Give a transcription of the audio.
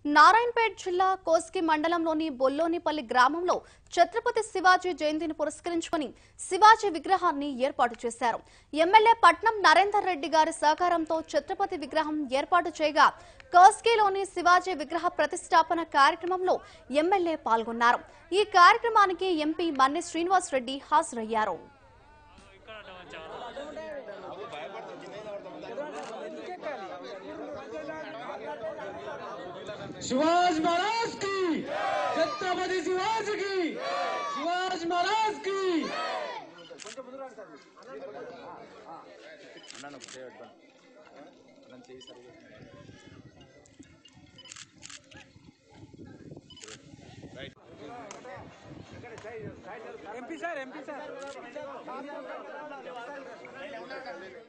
నారాయణపేట్ జిల్లా కోస్గి మండలంలోని బొల్లోనిపల్లి గ్రామంలో ఛత్రపతి శివాజీ జయంతిని పురస్కరించుకుని శివాజీ విగ్రహాన్ని ఏర్పాటు చేశారు ఎమ్మెల్యే పట్నం నరేందర్ రెడ్డి గారి సహకారంతో ఛత్రపతి విగ్రహం ఏర్పాటు చేయగా కోస్గిలోని శివాజీ విగ్రహ ప్రతిష్టాపన కార్యక్రమంలో ఎమ్మెల్యే పాల్గొన్నారు ఈ కార్యక్రమానికి ఎంపీ మన్నె శ్రీనివాస్ రెడ్డి హాజరయ్యారు शिवाज महाराज की छत्रपति शिवाजी की शिवाज महाराज की ఎంపీ సార్ ఎంపీ సార్